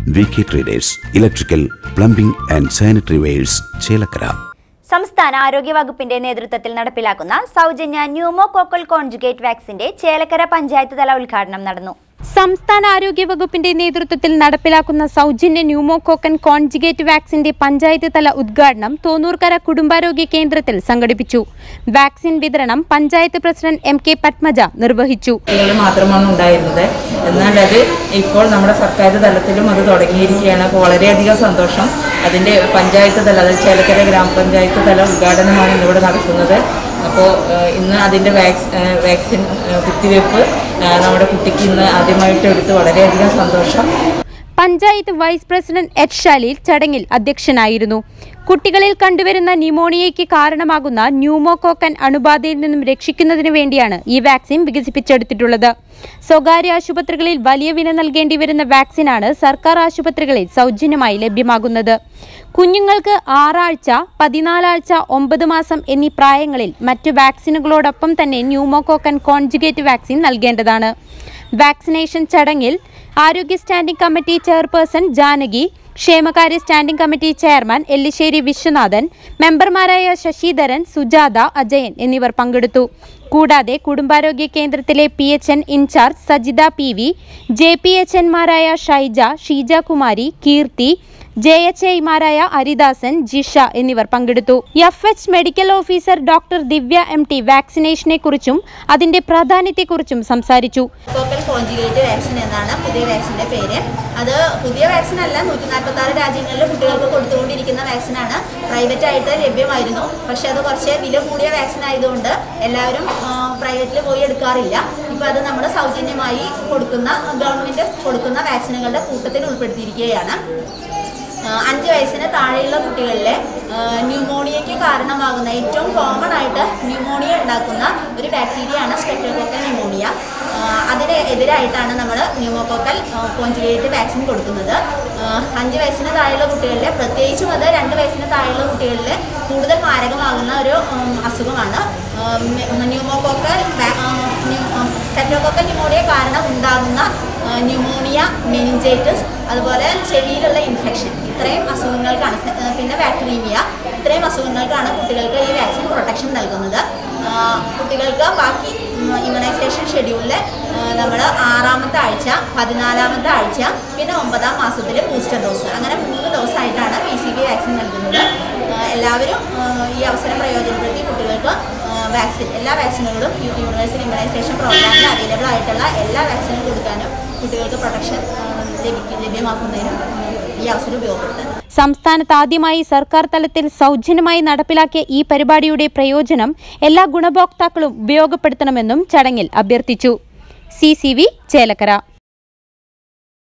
V K traders electrical plumbing and sanitary wares Chelakkara സംസ്ഥാന ആരോഗ്യവകുപ്പിന്റെ നേതൃത്വത്തിൽ നടപ്പിലാക്കുന്ന സൗജന്യ ന്യൂമോകോക്കൽ കോൺജുഗേറ്റ് വാക്സിന്റെ ചേലക്കര പഞ്ചായത്ത് തല ഉദ്ഘാടനം നടന്നു സംസ്ഥാന ആരോഗ്യ വകുപ്പിന്റെ നേതൃത്വത്തിൽ നടപ്പിലാക്കുന്ന സൗജന്യ ന്യൂമോകോക്കൻ കോൺജിഗേറ്റ് വാക്സിന്റെ പഞ്ചായത്ത് തല ഉദ്ഘാടനം തോന്നൂർക്കര കുടുംബാരോഗ്യ കേന്ദ്രത്തിൽ സംഘടിപ്പിച്ചു വാക്സിൻ വിതരണം panchayat president M K Padmaja നിർവഹിച്ചു കുട്ടികൾ മാത്രമാണ് ഉണ്ടായിരുന്നത് എന്നാൽ അത് ഇപ്പോൾ നമ്മുടെ സർക്കാർ തലത്തിലും അത് തുടങ്ങിയിരിക്കുകയാണ് അപ്പോൾ വളരെയധികം സന്തോഷം അതിൻ്റെ പഞ്ചായത്ത് തല അതായത് ചേലക്കര ഗ്രാമപഞ്ചായത്ത് തല ഉദ്ഘാടനമാണ് ഇന്നിവിടെ നടക്കുന്നത് അപ്പോൾ ഏഹ്, ഇന്ന് അതിൻ്റെ വാക്സ് ഏഹ്, വാക്സിൻ ഏഹ്, കുത്തിവയ്പ്പ് ഏഹ്, നമ്മുടെ കുട്ടിക്ക് ഇന്ന് ആദ്യമായിട്ട് എടുത്ത് വളരെയധികം സന്തോഷം panchayat vice president H Shaleel ചടങ്ങിൽ അധ്യക്ഷനായിരുന്നു കുട്ടികളിൽ കണ്ടുവരുന്ന ന്യൂമോണിയയ്ക്ക് കാരണമാകുന്ന ന്യൂമോകോക്കൻ അണുബാധയിൽ നിന്നും രക്ഷിക്കുന്നതിന് വേണ്ടിയാണ് ഈ വാക്സിൻ വികസിപ്പിച്ചെടുത്തിട്ടുള്ളത് സ്വകാര്യ ആശുപത്രികളിൽ വലിയ വില നൽകേണ്ടി വരുന്ന വാക്സിനാണ് സർക്കാർ ആശുപത്രികളിൽ സൗജന്യമായി ലഭ്യമാകുന്നത് കുഞ്ഞുങ്ങൾക്ക് ആറാഴ്ച പതിനാലാഴ്ച ഒമ്പത് മാസം എന്നീ പ്രായങ്ങളിൽ മറ്റു വാക്സിനുകളോടൊപ്പം തന്നെ ന്യൂമോകോക്കൻ കോൺജുഗേറ്റ് വാക്സിൻ നൽകേണ്ടതാണ് വാക്സിനേഷൻ ചടങ്ങിൽ ആരോഗ്യ സ്റ്റാൻഡിംഗ് കമ്മിറ്റി ചെയർപേഴ്സൺ ജാനകി ക്ഷേമകാര്യ standing committee chairman Ellissery Viswanathan മെമ്പർമാരായ ശശിധരൻ സുജാത അജയൻ എന്നിവർ പങ്കെടുത്തു കൂടാതെ കുടുംബാരോഗ്യ കേന്ദ്രത്തിലെ P H N incharge Sajitha P V J P H എൻമാരായ ഷൈജ ഷീജ കുമാരി കീർത്തി ജെ എച്ച് ഐമാരായ ഹരിദാസൻ ജിഷ എന്നിവർ പങ്കെടുത്തു F H medical officer doctor Divya M T വാക്സിനേഷനെ കുറിച്ചും അതിന്റെ പ്രാധാന്യത്തെക്കുറിച്ചും സംസാരിച്ചു കോക്കൽ കോഞ്ചുഗേറ്റ് വാക്സിൻ എന്നാണ് പുതിയ വാക്സിൻ്റെ പേര് അത് പുതിയ വാക്സിൻ അല്ല നൂറ്റി നാൽപ്പത്തി ആറ് രാജ്യങ്ങളിൽ കുട്ടികൾക്ക് കൊടുത്തുകൊണ്ടിരിക്കുന്ന വാക്സിനാണ് പ്രൈവറ്റ് ആയിട്ട് ലഭ്യമായിരുന്നു പക്ഷേ അത് കുറച്ച് വില കൂടിയ വാക്സിൻ ആയതുകൊണ്ട് എല്ലാവരും പ്രൈവറ്റിൽ പോയി എടുക്കാറില്ല ഇപ്പോൾ അത് നമ്മൾ സൗജന്യമായി കൊടുക്കുന്ന ഗവൺമെൻറ് കൊടുക്കുന്ന വാക്സിനുകളുടെ കൂട്ടത്തിൽ ഉൾപ്പെടുത്തിയിരിക്കുകയാണ് ആ, അഞ്ച് വയസ്സിന് താഴെയുള്ള കുട്ടികളിലെ ആ, ന്യൂമോണിയയ്ക്ക് കാരണമാകുന്ന ഏറ്റവും കോമൺ ആയിട്ട് ന്യൂമോണിയ ഉണ്ടാക്കുന്ന ഒരു ബാക്ടീരിയയാണ് സ്ട്രെപ്റ്റോകോക്കൽ ന്യൂമോണിയ ആ, അതിന് എതിരായിട്ടാണ് നമ്മൾ ന്യൂമോകോക്കൽ കോഞ്ചുഗേറ്റ് വാക്സിൻ കൊടുക്കുന്നത് ആ, അഞ്ച് വയസ്സിന് താഴെയുള്ള കുട്ടികളിലെ പ്രത്യേകിച്ചും അത് രണ്ട് വയസ്സിന് താഴെയുള്ള കുട്ടികളിൽ കൂടുതൽ മാരകമാകുന്ന ഒരു ഉം, അസുഖമാണ് ന്യൂമോകോക്കൽ സ്ട്രെപ്റ്റോകോക്കൽ ന്യൂമോണിയ കാരണം ഉണ്ടാകുന്ന ആ, ന്യൂമോണിയ മെനിഞ്ചൈറ്റിസ് അതുപോലെ ചെവിയിലുള്ള ഇൻഫെക്ഷൻ ഇത്രയും അസുഖങ്ങൾക്കാണ് സെ- ആ, പിന്നെ ബാക്ടീരിയ ഇത്രയും അസുഖങ്ങൾക്കാണ് കുട്ടികൾക്ക് ഈ വാക്സിൻ പ്രൊട്ടക്ഷൻ നൽകുന്നത് ആ, കുട്ടികൾക്ക് ബാക്കി ഇമ്മ്യൂണൈസേഷൻ ഷെഡ്യൂളിൽ നമ്മൾ ആറാമത്തെ ആഴ്ച പതിനാലാമത്തെ ആഴ്ച പിന്നെ ഒമ്പതാം മാസത്തിൽ ബൂസ്റ്റർ ഡോസ് അങ്ങനെ മൂന്ന് ഡോസായിട്ടാണ് പി സി ബി വാക്സിൻ നൽകുന്നത് ആ, എല്ലാവരും ആ, ഈ അവസരം പ്രയോജനപ്പെടുത്തി കുട്ടികൾക്ക് വാക്സിൻ എല്ലാ വാക്സിനുകളും യു- യൂണിവേഴ്സൽ ഇമ്മ്യൂണൈസേഷൻ പ്രോഗ്രാമിൽ അവൈലബിൾ ആയിട്ടുള്ള എല്ലാ വാക്സിനും കൊടുക്കാനും കുട്ടികൾക്ക് പ്രൊട്ടക്ഷൻ ലഭിക്കും ലഭ്യമാക്കുന്നതിനും ഈ അവസരം ഉപയോഗപ്പെടുത്താൻ സംസ്ഥാനത്ത് ആദ്യമായി സർക്കാർ തലത്തിൽ സൗജന്യമായി നടപ്പിലാക്കിയ ഈ പരിപാടിയുടെ പ്രയോജനം എല്ലാ ഗുണഭോക്താക്കളും ഉപയോഗപ്പെടുത്തണമെന്നും ചടങ്ങിൽ അഭ്യർത്ഥിച്ചു സി സി വി ചേലക്കര